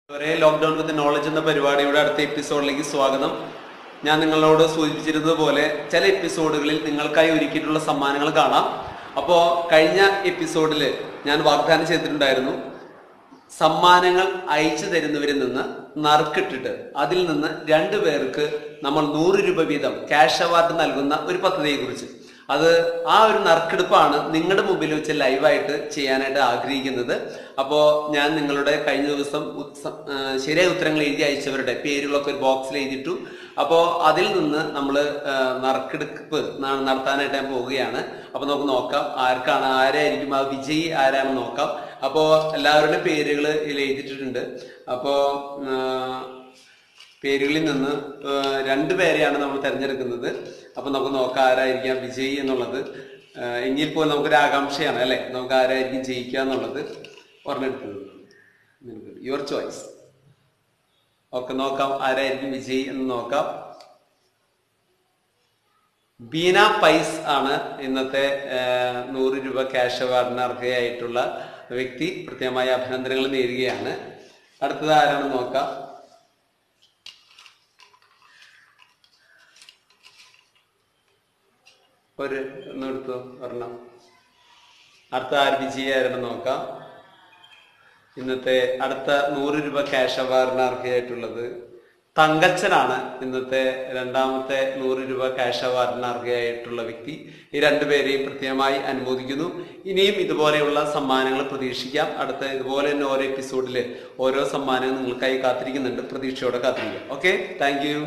ഒരേ ലോക്ക്ഡൌൺ വിത്ത് നോളജ് എന്ന പരിപാടിയുടെ അടുത്ത എപ്പിസോഡിലേക്ക് സ്വാഗതം ഞാൻ നിങ്ങളോട് സൂചിപ്പിച്ചിരുന്നത് പോലെ ചില എപ്പിസോഡുകളിൽ നിങ്ങൾക്കായി ഒരുക്കിയിട്ടുള്ള സമ്മാനങ്ങൾ കാണാം അപ്പോൾ കഴിഞ്ഞ എപ്പിസോഡിൽ ഞാൻ വാഗ്ദാനം ചെയ്തിട്ടുണ്ടായിരുന്നു സമ്മാനങ്ങൾ അയച്ചു തരുന്നവരിൽ നിന്ന് നറുക്കിട്ടിട്ട് അതിൽ നിന്ന് രണ്ടു പേർക്ക് നമ്മൾ നൂറ് രൂപ വീതം ക്യാഷ് അവാർഡ് നൽകുന്ന ഒരു പദ്ധതിയെ കുറിച്ച് അത് ആ ഒരു നറുക്കെടുപ്പാണ് നിങ്ങളുടെ മുമ്പിൽ വെച്ച് ലൈവായിട്ട് ചെയ്യാനായിട്ട് ആഗ്രഹിക്കുന്നത് അപ്പോൾ ഞാൻ നിങ്ങളുടെ കഴിഞ്ഞ ദിവസം ഉത്സ- ആ, ശരിയായ ഉത്തരങ്ങൾ എഴുതി അയച്ചവരുടെ പേരുകളൊക്കെ ഒരു ബോക്സിൽ എഴുതിയിട്ടു അപ്പോൾ അതിൽ നിന്ന് നമ്മൾ നറുക്കെടുപ്പ് ന- നടത്താനായിട്ട് ഞാൻ പോവുകയാണ് അപ്പോൾ നമുക്ക് നോക്കാം ആർക്കാണ് ആരായിരിക്കും ആ വിജയി ആരാണെന്ന് നോക്കാം അപ്പോൾ എല്ലാവരുടെ പേരുകൾ ഇതിൽ എഴുതിയിട്ടുണ്ട് അപ്പോൾ പേരുകളിൽ നിന്ന് ആ, രണ്ടുപേരെയാണ് നമ്മൾ തിരഞ്ഞെടുക്കുന്നത് അപ്പൊ നമുക്ക് നോക്കാം ആരായിരിക്കാം വിജയി എന്നുള്ളത് ആ, എങ്കിൽ പോലും നമുക്കൊരു ആകാംക്ഷയാണ് അല്ലെ നമുക്ക് ആരായിരിക്കും ജയിക്കുക എന്നുള്ളത് പറഞ്ഞെടുത്തത് യുവർ ചോയ്സ് ഓക്കെ നോക്കാം ആരായിരിക്കും വിജയി എന്ന് നോക്കാം ബീന പൈസ് ആണ് ഇന്നത്തെ ആ, നൂറ് രൂപ ക്യാഷ് അവാർഡിന് അർഹയായിട്ടുള്ള വ്യക്തി പ്രത്യേകമായ അഭിനന്ദനങ്ങൾ നേരുകയാണ് അടുത്തത് ആരാണെന്ന് നോക്കാം ഒരു ഒന്ന് എടുത്തു ഒരെണ്ണം അടുത്ത ആർ വിജയായിരുന്നു നോക്കാം ഇന്നത്തെ അടുത്ത നൂറ് രൂപ ക്യാഷ് അവാർഡിന് അർഹയായിട്ടുള്ളത് തങ്കച്ചനാണ് ഇന്നത്തെ രണ്ടാമത്തെ നൂറ് രൂപ ക്യാഷ് അവാർഡിന് അർഹയായിട്ടുള്ള വ്യക്തി ഈ രണ്ടുപേരെയും പ്രത്യേകമായി അനുമോദിക്കുന്നു ഇനിയും ഇതുപോലെയുള്ള സമ്മാനങ്ങൾ പ്രതീക്ഷിക്കാം അടുത്ത ഇതുപോലെ തന്നെ ഓരോ എപ്പിസോഡിൽ ഓരോ സമ്മാനങ്ങൾ നിങ്ങൾക്കായി കാത്തിരിക്കുന്നുണ്ട് പ്രതീക്ഷയോടെ കാത്തിരിക്കാം ഓക്കെ താങ്ക് യു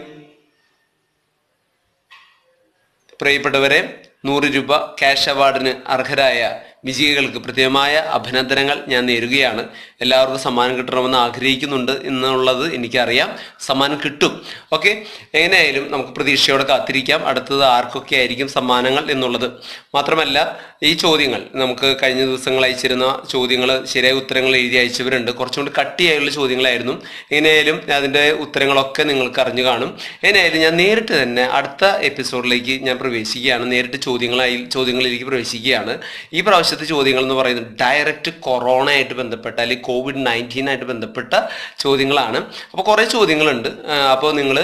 പ്രിയപ്പെട്ടവരെ നൂറ് രൂപ ക്യാഷ് അവാർഡിന് അർഹരായ വിജയികൾക്ക് പ്രത്യേകമായ അഭിനന്ദനങ്ങൾ ഞാൻ നേരുകയാണ് എല്ലാവർക്കും സമ്മാനം കിട്ടണമെന്ന് ആഗ്രഹിക്കുന്നുണ്ട് എന്നുള്ളത് എനിക്കറിയാം സമ്മാനം കിട്ടും ഓക്കെ എങ്ങനെയായാലും നമുക്ക് പ്രതീക്ഷയോടെ കാത്തിരിക്കാം അടുത്തത് ആർക്കൊക്കെ ആയിരിക്കും സമ്മാനങ്ങൾ എന്നുള്ളത് മാത്രമല്ല ഈ ചോദ്യങ്ങൾ നമുക്ക് കഴിഞ്ഞ ദിവസങ്ങൾ അയച്ചിരുന്ന ചോദ്യങ്ങൾ ശരിയായ ഉത്തരങ്ങൾ എഴുതി അയച്ചവരുണ്ട് കുറച്ചും കൂടി കട്ടിയായുള്ള ചോദ്യങ്ങളായിരുന്നു എങ്ങനെയായാലും അതിൻ്റെ ഉത്തരങ്ങളൊക്കെ നിങ്ങൾക്ക് അറിഞ്ഞു കാണും എങ്ങനെയായാലും ഞാൻ നേരിട്ട് തന്നെ അടുത്ത എപ്പിസോഡിലേക്ക് ഞാൻ പ്രവേശിക്കുകയാണ് നേരിട്ട് ചോദ്യങ്ങളായി ചോദ്യങ്ങളിലേക്ക് പ്രവേശിക്കുകയാണ് ഈ പ്രാവശ്യത്തെ ചോദ്യങ്ങൾ എന്ന് പറയുന്നത് ഡയറക്റ്റ് കൊറോണ ആയിട്ട് ബന്ധപ്പെട്ട അല്ലെങ്കിൽ കോവിഡ് നയൻറ്റീൻ ആയിട്ട് ബന്ധപ്പെട്ട ചോദ്യങ്ങളാണ് അപ്പോൾ കുറേ ചോദ്യങ്ങളുണ്ട് അപ്പോൾ നിങ്ങൾ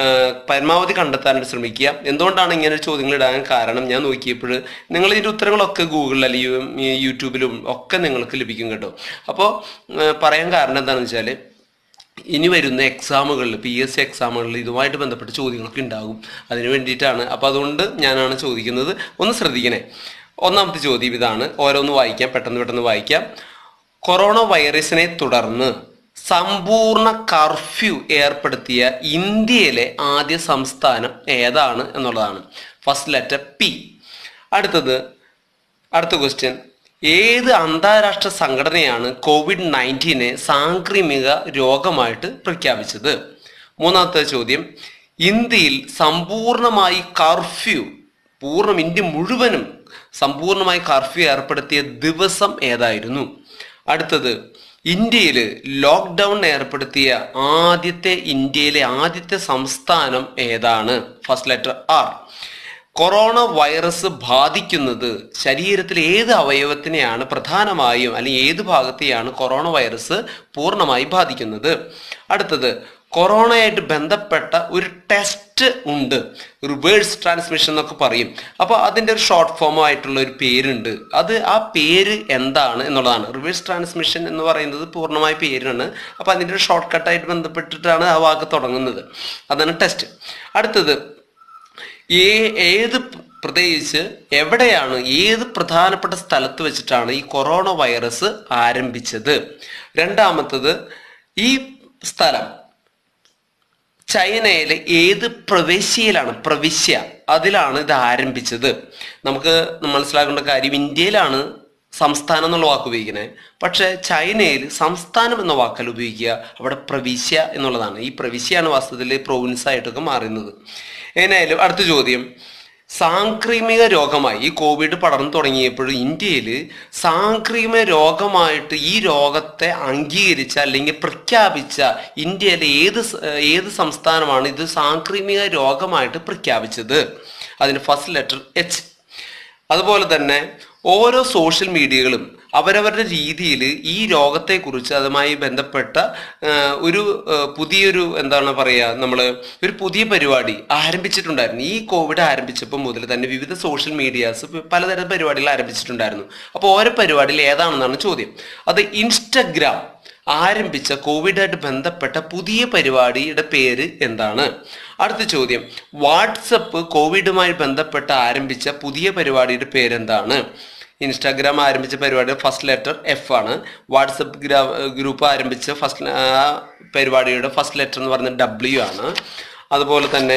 പരമാവധി കണ്ടെത്താനായിട്ട് ശ്രമിക്കുക എന്തുകൊണ്ടാണ് ഇങ്ങനെ ഒരു ചോദ്യങ്ങൾ ഇടാൻ കാരണം ഞാൻ നോക്കിയപ്പോൾ നിങ്ങൾ ഇതിൻ്റെ ഉത്തരങ്ങളൊക്കെ ഗൂഗിളിൽ അല്ലെങ്കിൽ യൂ- യൂട്യൂബിലും ഒക്കെ നിങ്ങൾക്ക് ലഭിക്കും കേട്ടോ അപ്പോൾ പറയാൻ കാരണം എന്താണെന്ന് വെച്ചാൽ ഇനി വരുന്ന എക്സാമുകളിൽ പി എസ് സി എക്സാമുകളിൽ ഇതുമായിട്ട് ബന്ധപ്പെട്ട ചോദ്യങ്ങളൊക്കെ ഉണ്ടാകും അതിന് വേണ്ടിയിട്ടാണ് അപ്പോൾ അതുകൊണ്ട് ഞാനാണ് ചോദിക്കുന്നത് ഒന്ന് ശ്രദ്ധിക്കണേ ഒന്നാമത്തെ ചോദ്യം ഇതാണ് ഓരോന്ന് വായിക്കാം പെട്ടെന്ന് പെട്ടെന്ന് വായിക്കാം കൊറോണ വൈറസിനെ തുടർന്ന് സമ്പൂർണ്ണ കർഫ്യൂ ഏർപ്പെടുത്തിയ ഇന്ത്യയിലെ ആദ്യ സംസ്ഥാനം ഏതാണ് എന്നുള്ളതാണ് ഫസ്റ്റ് ലെറ്റർ പി അടുത്തത് അടുത്ത ക്വസ്റ്റ്യൻ ഏത് അന്താരാഷ്ട്ര സംഘടനയാണ് കോവിഡ് നയൻറ്റീനെ സാംക്രമിക രോഗമായിട്ട് പ്രഖ്യാപിച്ചത് മൂന്നാമത്തെ ചോദ്യം ഇന്ത്യയിൽ സമ്പൂർണമായി കർഫ്യൂ പൂർണ്ണം ഇന്ത്യ മുഴുവനും സമ്പൂർണമായി കർഫ്യൂ ഏർപ്പെടുത്തിയ ദിവസം ഏതായിരുന്നു അടുത്തത് ഇന്ത്യയിൽ ലോക്ക്ഡൗൺ ഏർപ്പെടുത്തിയ ആദ്യത്തെ ഇന്ത്യയിലെ ആദ്യത്തെ സംസ്ഥാനം ഏതാണ് first letter R corona virus ബാധിക്കുന്നത് ശരീരത്തിലെ ഏത് അവയവത്തിനെയാണ് പ്രധാനമായും അല്ലെങ്കിൽ ഏത് ഭാഗത്തെയാണ് കൊറോണ വൈറസ് പൂർണ്ണമായി ബാധിക്കുന്നത് അടുത്തത് കൊറോണയായിട്ട് ബന്ധപ്പെട്ട ഒരു ടെസ്റ്റ് ഉണ്ട് റിവേഴ്സ് ട്രാൻസ്മിഷൻ എന്നൊക്കെ പറയും അപ്പോൾ അതിൻ്റെ ഒരു ഷോർട്ട് ഫോം ആയിട്ടുള്ള ഒരു പേരുണ്ട് അത് ആ പേര് എന്താണ് എന്നുള്ളതാണ് റിവേഴ്സ് ട്രാൻസ്മിഷൻ എന്ന് പറയുന്നത് പൂർണ്ണമായ പേരാണ് അപ്പോൾ അതിൻ്റെ ഒരു ഷോർട്ട് കട്ടായിട്ട് ബന്ധപ്പെട്ടിട്ടാണ് ആ വാക്ക് തുടങ്ങുന്നത് അതാണ് ടെസ്റ്റ് അടുത്തത് ഏ ഏത് പ്രത്യേകിച്ച് എവിടെയാണ് ഏത് പ്രധാനപ്പെട്ട സ്ഥലത്ത് വെച്ചിട്ടാണ് ഈ കൊറോണ വൈറസ് ആരംഭിച്ചത് രണ്ടാമത്തത് ഈ സ്ഥലം ചൈനയിലെ ഏത് പ്രവിശ്യയിലാണ് പ്രവിശ്യ അതിലാണ് ഇത് ആരംഭിച്ചത് നമുക്ക് മനസ്സിലാക്കേണ്ട കാര്യം ഇന്ത്യയിലാണ് സംസ്ഥാനം എന്നുള്ള വാക്ക് ഉപയോഗിക്കുന്നത് പക്ഷെ ചൈനയിൽ സംസ്ഥാനം എന്ന വാക്കൽ ഉപയോഗിക്കുക അവിടെ പ്രവിശ്യ എന്നുള്ളതാണ് ഈ പ്രവിശ്യയാണ് വാസ്തവത്തിൽ പ്രൊവിൻസ് ആയിട്ടൊക്കെ മാറുന്നത് എങ്ങനെയായാലും അടുത്ത ചോദ്യം സാംക്രമിക രോഗമായി ഈ കോവിഡ് പടർന്നു തുടങ്ങിയപ്പോൾ ഇന്ത്യയിൽ സാംക്രമിക രോഗമായിട്ട് ഈ രോഗത്തെ അംഗീകരിച്ച അല്ലെങ്കിൽ പ്രഖ്യാപിച്ച ഇന്ത്യയിലെ ഏത് സ- ഏത് സംസ്ഥാനമാണ് ഇത് സാംക്രമിക രോഗമായിട്ട് പ്രഖ്യാപിച്ചത് അതിന് ഫസ്റ്റ് ലെറ്റർ എച്ച് അതുപോലെ തന്നെ ഓരോ സോഷ്യൽ മീഡിയകളും അവരവരുടെ രീതിയിൽ ഈ രോഗത്തെക്കുറിച്ച് അതുമായി ബന്ധപ്പെട്ട ആ, ഒരു ആ, പുതിയൊരു എന്താണ് പറയുക നമ്മൾ ഒരു പുതിയ പരിപാടി ആരംഭിച്ചിട്ടുണ്ടായിരുന്നു ഈ കോവിഡ് ആരംഭിച്ചപ്പോൾ മുതൽ തന്നെ വിവിധ സോഷ്യൽ മീഡിയാസ് പലതരം പരിപാടികൾ ആരംഭിച്ചിട്ടുണ്ടായിരുന്നു അപ്പോൾ ഓരോ പരിപാടിയിൽ ഏതാണെന്നാണ് ചോദ്യം അത് ഇൻസ്റ്റഗ്രാം ആരംഭിച്ച കോവിഡായിട്ട് ബന്ധപ്പെട്ട പുതിയ പരിപാടിയുടെ പേര് എന്താണ് അടുത്ത ചോദ്യം വാട്സപ്പ് കോവിഡുമായി ബന്ധപ്പെട്ട് ആരംഭിച്ച പുതിയ പരിപാടിയുടെ പേരെന്താണ് ഇൻസ്റ്റാഗ്രാം ആരംഭിച്ച പരിപാടിയുടെ ഫസ്റ്റ് ലെറ്റർ എഫ് ആണ് വാട്സപ്പ് ഗ്രൂപ്പ് ആരംഭിച്ച ഫസ്റ്റ് പരിപാടിയുടെ ഫസ്റ്റ് ലെറ്റർ എന്ന് പറയുന്നത് ഡബ്ല്യു ആണ് അതുപോലെ തന്നെ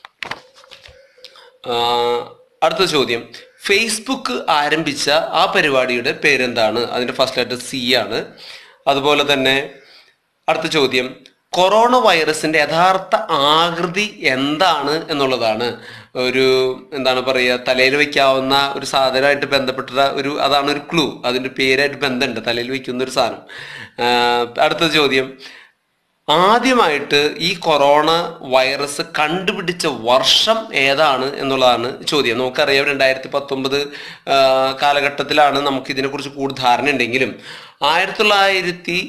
ആ, അടുത്ത ചോദ്യം ഫേസ്ബുക്ക് ആരംഭിച്ച ആ പരിപാടിയുടെ പേരെന്താണ് അതിന്റെ ഫസ്റ്റ് ലെറ്റർ സി ആണ് അതുപോലെ തന്നെ അടുത്ത ചോദ്യം കൊറോണ വൈറസിന്റെ യഥാർത്ഥ ആകൃതി എന്താണ് എന്നുള്ളതാണ് ഒരു എന്താണ് പറയുക തലയിൽ വെക്കാവുന്ന ഒരു സാധനമായിട്ട് ബന്ധപ്പെട്ട ഒരു അതാണ് ഒരു ക്ലൂ അതിന്റെ പേരായിട്ട് ബന്ധമുണ്ട് തലയിൽ വെക്കുന്ന ഒരു സാധനം ആ, അടുത്ത ചോദ്യം ആദ്യമായിട്ട് ഈ കൊറോണ വൈറസ് കണ്ടുപിടിച്ച വർഷം ഏതാണ് എന്നുള്ളതാണ് ചോദ്യം നമുക്കറിയാം രണ്ടായിരത്തി പത്തൊമ്പത് കാലഘട്ടത്തിലാണ് നമുക്ക് ഇതിനെക്കുറിച്ച് കൂടുതൽ ധാരണ ഉണ്ടെങ്കിലും ആയിരത്തി തൊള്ളായിരത്തി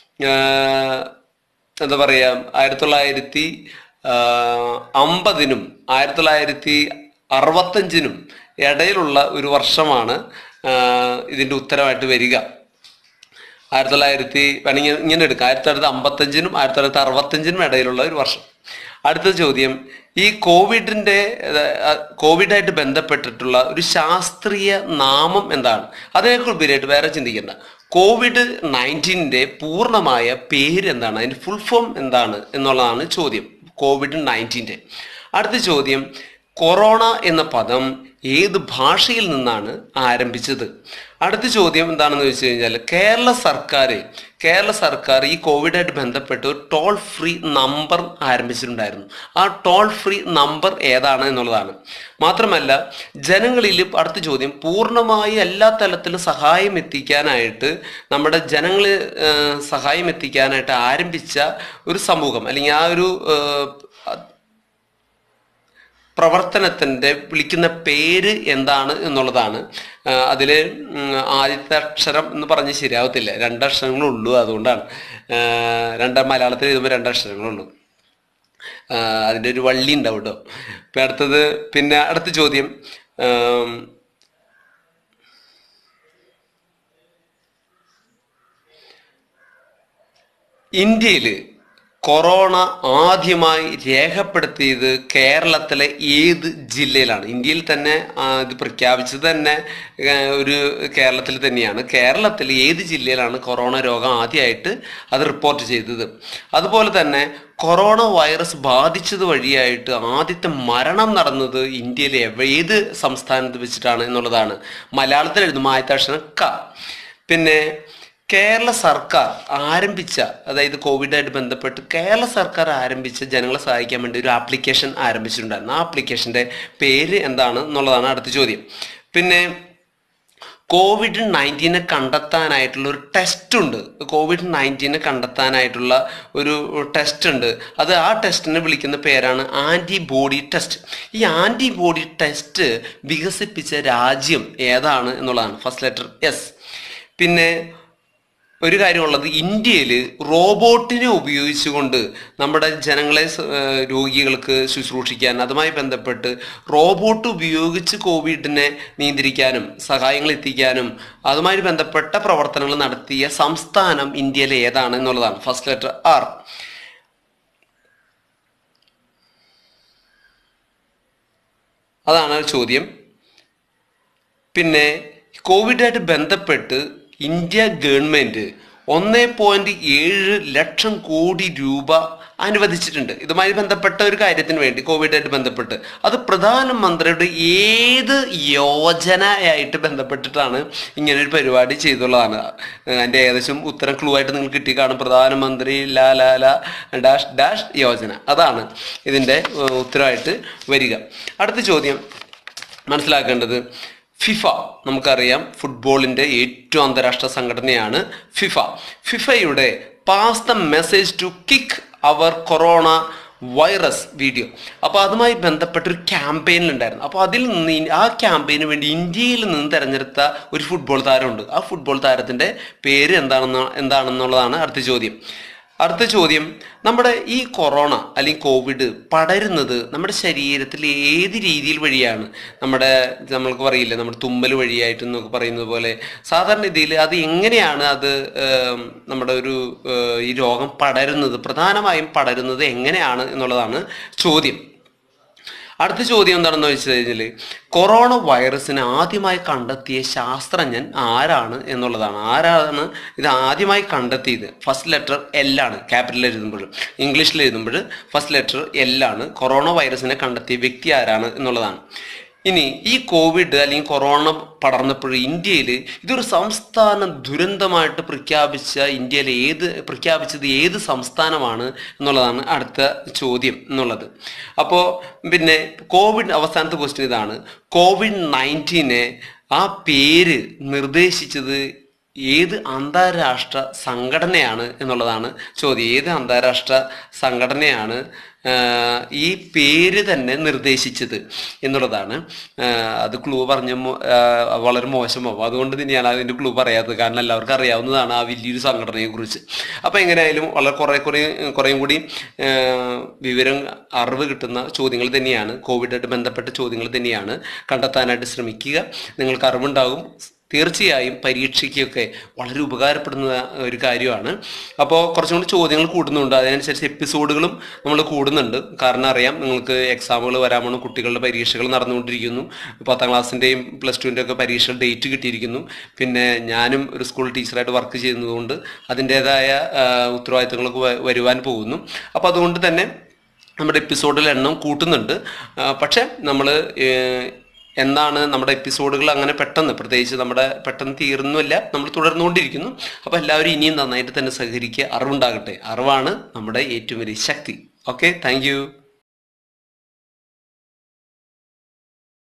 എന്താ പറയുക ആയിരത്തി തൊള്ളായിരത്തി അമ്പതിനും ആയിരത്തി തൊള്ളായിരത്തി അറുപത്തഞ്ചിനും ഇടയിലുള്ള ഒരു വർഷമാണ് ആ, ഇതിന്റെ ഉത്തരമായിട്ട് വരിക ആയിരത്തി തൊള്ളായിരത്തി വേണമെങ്കിൽ ഇങ്ങനെ എടുക്കാം ആയിരത്തി തൊള്ളായിരത്തി അമ്പത്തഞ്ചിനും ആയിരത്തി തൊള്ളായിരത്തി അറുപത്തഞ്ചിനും ഇടയിലുള്ള ഒരു വർഷം അടുത്ത ചോദ്യം ഈ കോവിഡിന്റെ ഏഹ്, കോവിഡായിട്ട് ബന്ധപ്പെട്ടിട്ടുള്ള ഒരു ശാസ്ത്രീയ നാമം എന്താണ് അതിനേക്കാൾ ഉപരിയായിട്ട് വേറെ ചിന്തിക്കേണ്ട കോവിഡ് നയൻറ്റീനിന്റെ പൂർണ്ണമായ പേര് എന്താണ് അതിന്റെ ഫുൾ ഫോം എന്താണ് എന്നുള്ളതാണ് ചോദ്യം കോവിഡ് നയൻറ്റീൻ്റെ അടുത്ത ചോദ്യം കൊറോണ എന്ന പദം ഏത് ഭാഷയിൽ നിന്നാണ് ആരംഭിച്ചത് അടുത്ത ചോദ്യം എന്താണെന്ന് വെച്ച് കഴിഞ്ഞാൽ കേരള സർക്കാർ കേരള സർക്കാർ ഈ കോവിഡായിട്ട് ബന്ധപ്പെട്ട് ഒരു ടോൾ ഫ്രീ നമ്പർ ആരംഭിച്ചിട്ടുണ്ടായിരുന്നു ആ ടോൾ ഫ്രീ നമ്പർ ഏതാണ് എന്നുള്ളതാണ് മാത്രമല്ല ജനങ്ങളിൽ അടുത്ത ചോദ്യം പൂർണ്ണമായി എല്ലാ തലത്തിലും സഹായം എത്തിക്കാനായിട്ട് നമ്മുടെ ജനങ്ങൾ സഹായം എത്തിക്കാനായിട്ട് ആരംഭിച്ച ഒരു സമൂഹം അല്ലെങ്കിൽ ആ ഒരു ഏഹ്, പ്രവർത്തനത്തിൻ്റെ വിളിക്കുന്ന പേര് എന്താണ് എന്നുള്ളതാണ് അതിൽ ആദ്യത്തെ അക്ഷരം എന്ന് പറഞ്ഞ് ശരിയാവത്തില്ല രണ്ടക്ഷരങ്ങളുള്ളൂ അതുകൊണ്ടാണ് ആ, രണ്ട് മലയാളത്തിൽ എഴുതുമ്പോൾ രണ്ടക്ഷരങ്ങളുള്ളൂ ആ, അതിൻ്റെ ഒരു വള്ളി ഉണ്ടാവും കേട്ടോ ഇപ്പം അടുത്തത് പിന്നെ അടുത്ത ചോദ്യം ആം, ഇന്ത്യയിൽ കൊറോണ ആദ്യമായി രേഖപ്പെടുത്തിയത് കേരളത്തിലെ ഏത് ജില്ലയിലാണ് ഇന്ത്യയിൽ തന്നെ ആ, ഇത് പ്രഖ്യാപിച്ചത് തന്നെ ആ, ഒരു കേരളത്തിൽ തന്നെയാണ് കേരളത്തിൽ ഏത് ജില്ലയിലാണ് കൊറോണ രോഗം ആദ്യമായിട്ട് അത് റിപ്പോർട്ട് ചെയ്തത് അതുപോലെ തന്നെ കൊറോണ വൈറസ് ബാധിച്ചത് വഴിയായിട്ട് ആദ്യത്തെ മരണം നടന്നത് ഇന്ത്യയിലെ എവ- ഏത് സംസ്ഥാനത്ത് വെച്ചിട്ടാണ് എന്നുള്ളതാണ് മലയാളത്തിൽ എഴുതുമ്പോൾ ആദ്യത്തെ അക്ഷരം ക പിന്നെ കേരള സർക്കാർ ആരംഭിച്ച അതായത് കോവിഡായിട്ട് ബന്ധപ്പെട്ട് കേരള സർക്കാർ ആരംഭിച്ച ജനങ്ങളെ സഹായിക്കാൻ വേണ്ടി ഒരു ആപ്ലിക്കേഷൻ ആരംഭിച്ചിട്ടുണ്ടായിരുന്നു ആ ആപ്ലിക്കേഷന്റെ പേര് എന്താണ് എന്നുള്ളതാണ് അടുത്ത ചോദ്യം പിന്നെ കോവിഡ് നയൻറ്റീനെ കണ്ടെത്താനായിട്ടുള്ള ഒരു ടെസ്റ്റ് ഉണ്ട് കോവിഡ് നയൻറ്റീനെ കണ്ടെത്താനായിട്ടുള്ള ഒരു ടെസ്റ്റ് ഉണ്ട് അത് ആ ടെസ്റ്റിനെ വിളിക്കുന്ന പേരാണ് ആൻറ്റിബോഡി ടെസ്റ്റ് ഈ ആൻറ്റിബോഡി ടെസ്റ്റ് വികസിപ്പിച്ച രാജ്യം ഏതാണ് എന്നുള്ളതാണ് ഫസ്റ്റ് ലെറ്റർ എസ് പിന്നെ ഒരു കാര്യമുള്ളത് ഇന്ത്യയിൽ റോബോട്ടിനെ ഉപയോഗിച്ചുകൊണ്ട് നമ്മുടെ ജനങ്ങളെ സ- ഏഹ് രോഗികൾക്ക് ശുശ്രൂഷിക്കാൻ അതുമായി ബന്ധപ്പെട്ട് റോബോട്ട് ഉപയോഗിച്ച് കോവിഡിനെ നിയന്ത്രിക്കാനും സഹായങ്ങൾ എത്തിക്കാനും അതുമായി ബന്ധപ്പെട്ട പ്രവർത്തനങ്ങൾ നടത്തിയ സംസ്ഥാനം ഇന്ത്യയിലെ ഏതാണ് എന്നുള്ളതാണ് ഫസ്റ്റ് ലെറ്റർ ആർ അതാണ് ചോദ്യം പിന്നെ കോവിഡായിട്ട് ബന്ധപ്പെട്ട് ഇന്ത്യ ഗവൺമെന്റ് ഒന്നേ പോയിന്റ് ഏഴ് ലക്ഷം കോടി രൂപ അനുവദിച്ചിട്ടുണ്ട് ഇതുമായി ബന്ധപ്പെട്ട ഒരു കാര്യത്തിന് വേണ്ടി കോവിഡായിട്ട് ബന്ധപ്പെട്ട് അത് പ്രധാനമന്ത്രിയുടെ ഏത് യോജനയായിട്ട് ബന്ധപ്പെട്ടിട്ടാണ് ഇങ്ങനെ ഒരു പരിപാടി ചെയ്തുള്ളതാണ് അതിൻ്റെ ഏകദേശം ഉത്തരം ക്ലൂ ആയിട്ട് നിങ്ങൾക്ക് കിട്ടി കാണും പ്രധാനമന്ത്രി ലാ ലാ ലാ ഡാഷ് ഡാഷ് യോജന അതാണ് ഇതിൻ്റെ ഏഹ്, ഉത്തരമായിട്ട് വരിക അടുത്ത ചോദ്യം മനസ്സിലാക്കേണ്ടത് ഫിഫ നമുക്കറിയാം ഫുട്ബോളിന്റെ ഏറ്റവും അന്താരാഷ്ട്ര സംഘടനയാണ് ഫിഫ ഫിഫയുടെ pass the message to kick അവർ കൊറോണ വൈറസ് വീഡിയോ അപ്പോൾ അതുമായി ബന്ധപ്പെട്ട ഒരു ക്യാമ്പയിനിലുണ്ടായിരുന്നു അപ്പോൾ അതിൽ നിന്ന് ഇ- ആ ക്യാമ്പയിന് വേണ്ടി ഇന്ത്യയിൽ നിന്ന് തിരഞ്ഞെടുത്ത ഒരു ഫുട്ബോൾ താരമുണ്ട് ആ ഫുട്ബോൾ താരത്തിൻ്റെ പേര് എന്താണെന്ന് എന്താണെന്നുള്ളതാണ് അടുത്ത ചോദ്യം അടുത്ത ചോദ്യം നമ്മുടെ ഈ കൊറോണ അല്ലെങ്കിൽ കോവിഡ് പടരുന്നത് നമ്മുടെ ശരീരത്തിൽ ഏത് രീതിയിൽ വഴിയാണ് നമ്മുടെ നമ്മൾക്ക് പറയില്ലേ നമ്മുടെ തുമ്മൽ വഴിയായിട്ട് എന്നൊക്കെ പറയുന്നത് പോലെ സാധാരണ രീതിയിൽ അത് എങ്ങനെയാണ് അത് ഏം, നമ്മുടെ ഒരു ഏഹ്, ഈ രോഗം പടരുന്നത് പ്രധാനമായും പടരുന്നത് എങ്ങനെയാണ് എന്നുള്ളതാണ് ചോദ്യം അടുത്ത ചോദ്യം എന്താണെന്ന് വെച്ച് കഴിഞ്ഞാൽ കൊറോണ വൈറസിനെ ആദ്യമായി കണ്ടെത്തിയ ശാസ്ത്രജ്ഞൻ ആരാണ് എന്നുള്ളതാണ് ആരാണ് ഇത് ആദ്യമായി കണ്ടെത്തിയത് ഫസ്റ്റ് ലെറ്റർ എൽ ആണ് ക്യാപിറ്റൽ എഴുതുമ്പോൾ ഇംഗ്ലീഷിൽ എഴുതുമ്പോൾ ഫസ്റ്റ് ലെറ്റർ എൽ ആണ് കൊറോണ വൈറസിനെ കണ്ടെത്തിയ വ്യക്തി ആരാണ് എന്നുള്ളതാണ് ഇനി ഈ കോവിഡ് അല്ലെങ്കിൽ കൊറോണ പടർന്നപ്പോൾ ഇന്ത്യയിൽ ഇതൊരു സംസ്ഥാന ദുരന്തമായിട്ട് പ്രഖ്യാപിച്ച ഇന്ത്യയിലെ ഏത് പ്രഖ്യാപിച്ചത് ഏത് സംസ്ഥാനമാണ് എന്നുള്ളതാണ് അടുത്ത ചോദ്യം എന്നുള്ളത് അപ്പോൾ പിന്നെ കോവിഡ് അവസാനത്തെ ക്വസ്റ്റ്യൻ ഇതാണ് കോവിഡ് നയൻറ്റീനെ ആ പേര് നിർദ്ദേശിച്ചത് ഏത് അന്താരാഷ്ട്ര സംഘടനയാണ് എന്നുള്ളതാണ് ചോദ്യം ഏത് അന്താരാഷ്ട്ര സംഘടനയാണ് ആഹ്, ഈ പേര് തന്നെ നിർദ്ദേശിച്ചത് എന്നുള്ളതാണ് ആഹ്, അത് ക്ലൂ പറഞ്ഞ മോ- ആഹ്, വളരെ മോശമാവും അതുകൊണ്ട് തന്നെയാണ് അതിൻ്റെ ക്ലൂ പറയാത്തത് കാരണം എല്ലാവർക്കും അറിയാവുന്നതാണ് ആ വലിയൊരു സംഘടനയെ കുറിച്ച് അപ്പോൾ എങ്ങനെയായാലും വളരെ കുറേ കുറേ കുറേയും കൂടി ആഹ്, വിവരം അറിവ് കിട്ടുന്ന ചോദ്യങ്ങൾ തന്നെയാണ് കോവിഡായിട്ട് ബന്ധപ്പെട്ട ചോദ്യങ്ങൾ തന്നെയാണ് കണ്ടെത്താനായിട്ട് ശ്രമിക്കുക നിങ്ങൾക്ക് അറിവുണ്ടാകും തീർച്ചയായും പരീക്ഷയ്ക്കൊക്കെ വളരെ ഉപകാരപ്പെടുന്ന ഒരു കാര്യമാണ് അപ്പോൾ കുറച്ചും കൂടി ചോദ്യങ്ങൾ കൂടുന്നുണ്ട് അതിനനുസരിച്ച് എപ്പിസോഡുകളും നമ്മൾ കൂടുന്നുണ്ട് കാരണം അറിയാം നിങ്ങൾക്ക് എക്സാമുകൾ വരാൻ പോണ കുട്ടികളുടെ പരീക്ഷകൾ നടന്നുകൊണ്ടിരിക്കുന്നു പത്താം ക്ലാസ്സിൻ്റെയും പ്ലസ് ടുവിൻ്റെ ഒക്കെ പരീക്ഷകൾ ഡേറ്റ് കിട്ടിയിരിക്കുന്നു പിന്നെ ഞാനും ഒരു സ്കൂൾ ടീച്ചറായിട്ട് വർക്ക് ചെയ്യുന്നതുകൊണ്ട് അതിൻ്റേതായ ഉത്തരവാദിത്തങ്ങളൊക്കെ വ- വരുവാൻ പോകുന്നു അപ്പോൾ അതുകൊണ്ട് തന്നെ നമ്മുടെ എപ്പിസോഡിൽ എണ്ണം കൂട്ടുന്നുണ്ട് ആ, പക്ഷേ നമ്മൾ എന്നാണ് നമ്മുടെ എപ്പിസോഡുകൾ അങ്ങനെ പെട്ടെന്ന് പ്രത്യേകിച്ച് നമ്മുടെ പെട്ടെന്ന് തീർന്നുമില്ല നമ്മൾ തുടർന്നുകൊണ്ടിരിക്കുന്നു അപ്പോൾ എല്ലാവരും ഇനിയും നന്നായിട്ട് തന്നെ സഹകരിക്കുക അറിവുണ്ടാകട്ടെ അറിവാണ് നമ്മുടെ ഏറ്റവും വലിയ ശക്തി ഓക്കെ താങ്ക്